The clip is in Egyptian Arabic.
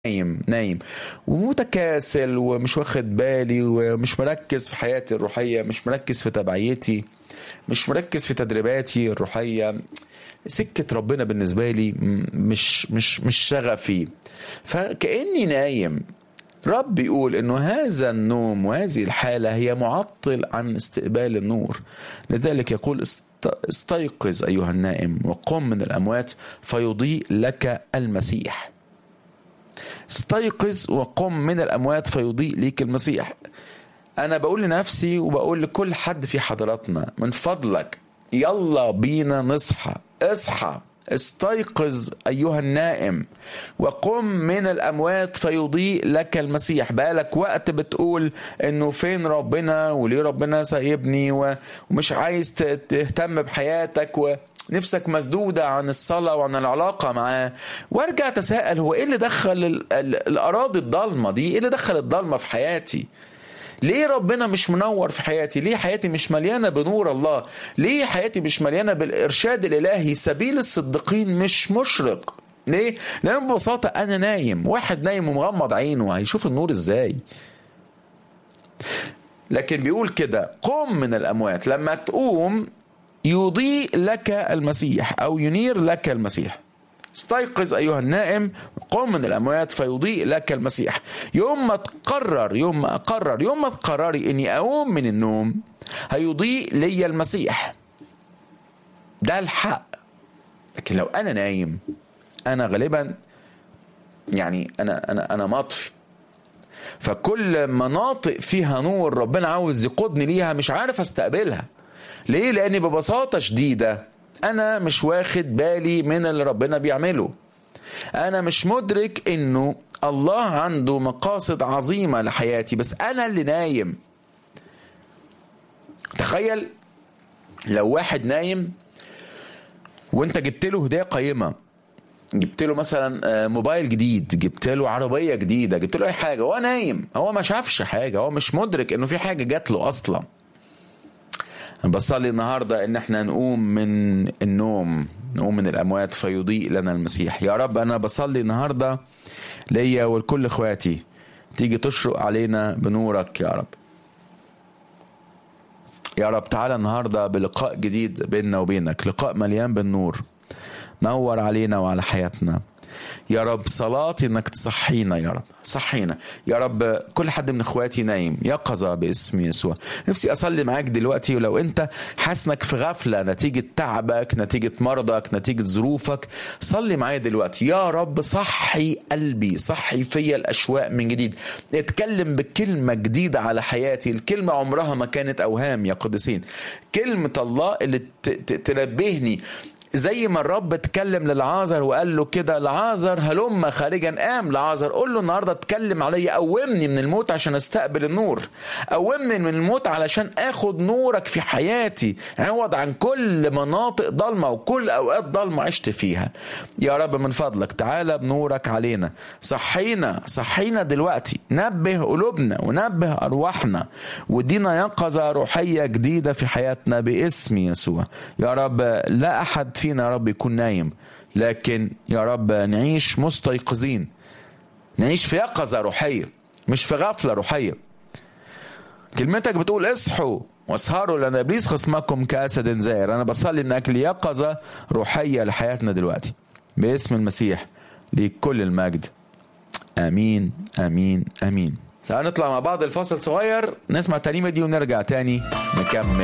نايم نايم ومتكاسل ومش واخد بالي ومش مركز في حياتي الروحية مش مركز في تبعيتي مش مركز في تدريباتي الروحية سكة ربنا بالنسبة لي م- مش مش مش شغفي فكأني نايم رب يقول انه هذا النوم وهذه الحالة هي معطل عن استقبال النور لذلك يقول است- استيقظ ايها النائم وقم من الاموات فيضيء لك المسيح استيقظ وقم من الاموات فيضيء ليك المسيح انا بقول لنفسي وبقول لكل حد في حضراتنا من فضلك يلا بينا نصحى اصحى استيقظ ايها النائم وقم من الاموات فيضيء لك المسيح بقالك وقت بتقول انه فين ربنا وليه ربنا سايبني و- ومش عايز ت- تهتم بحياتك و نفسك مسدودة عن الصلاة وعن العلاقة معاه وارجع تساءل هو ايه اللي دخل ال- ال- الأراضي الضلمة دي ايه اللي دخل الضلمة في حياتي ليه ربنا مش منور في حياتي ليه حياتي مش مليانة بنور الله ليه حياتي مش مليانة بالإرشاد الإلهي سبيل الصديقين مش مشرق ليه لأن ببساطة أنا نايم واحد نايم ومغمض عينه هيشوف النور إزاي لكن بيقول كده قم من الأموات لما تقوم يضيء لك المسيح أو ينير لك المسيح استيقظ أيها النائم قم من الأموات فيضيء لك المسيح يوم ما تقرر يوم ما أقرر يوم ما تقرري إني أقوم من النوم هيضيء لي المسيح ده الحق لكن لو أنا نايم أنا غالبا يعني أنا أنا أنا مطفي فكل مناطق فيها نور ربنا عاوز يقودني ليها مش عارف استقبلها ليه لاني ببساطه شديده انا مش واخد بالي من اللي ربنا بيعمله انا مش مدرك انه الله عنده مقاصد عظيمه لحياتي بس انا اللي نايم تخيل لو واحد نايم وانت جبت له هديه قيمه جبت له مثلا آه، موبايل جديد جبت له عربيه جديده جبت له اي حاجه هو نايم هو ما شافش حاجه هو مش مدرك انه في حاجه جات له اصلا أنا بصلي النهارده ان احنا نقوم من النوم نقوم من الاموات فيضيء لنا المسيح يا رب انا بصلي النهارده ليا ولكل اخواتي تيجي تشرق علينا بنورك يا رب يا رب تعالى النهارده بلقاء جديد بيننا وبينك لقاء مليان بالنور نور علينا وعلى حياتنا يا رب صلاتي انك تصحينا يا رب صحينا يا رب كل حد من اخواتي نايم يقظة باسم يسوع نفسي اصلي معاك دلوقتي ولو انت حاسس انك في غفلة نتيجة تعبك نتيجة مرضك نتيجة ظروفك صلي معايا دلوقتي يا رب صحي قلبي صحي فيا الاشواق من جديد اتكلم بكلمة جديدة على حياتي الكلمة عمرها ما كانت اوهام يا قديسين كلمة الله اللي ت- ت- تنبهني زي ما الرب اتكلم للعازر وقال له كده لعازر هلم خارجا قام لعازر قول له النهارده اتكلم عليا قومني من الموت عشان استقبل النور قومني من الموت علشان اخد نورك في حياتي عوض عن كل مناطق ضلمه وكل اوقات ضلمه عشت فيها يا رب من فضلك تعالى بنورك علينا صحينا صحينا دلوقتي نبه قلوبنا ونبه ارواحنا ودينا يقظه روحيه جديده في حياتنا باسم يسوع يا رب لا احد فينا يا رب يكون نايم لكن يا رب نعيش مستيقظين نعيش في يقظه روحيه مش في غفله روحيه كلمتك بتقول اصحوا واسهروا لان ابليس خصمكم كاسد زائر انا بصلي من اجل يقظه روحيه لحياتنا دلوقتي باسم المسيح لكل المجد امين امين امين تعالوا نطلع مع بعض الفاصل صغير نسمع الترنيمه دي ونرجع تاني نكمل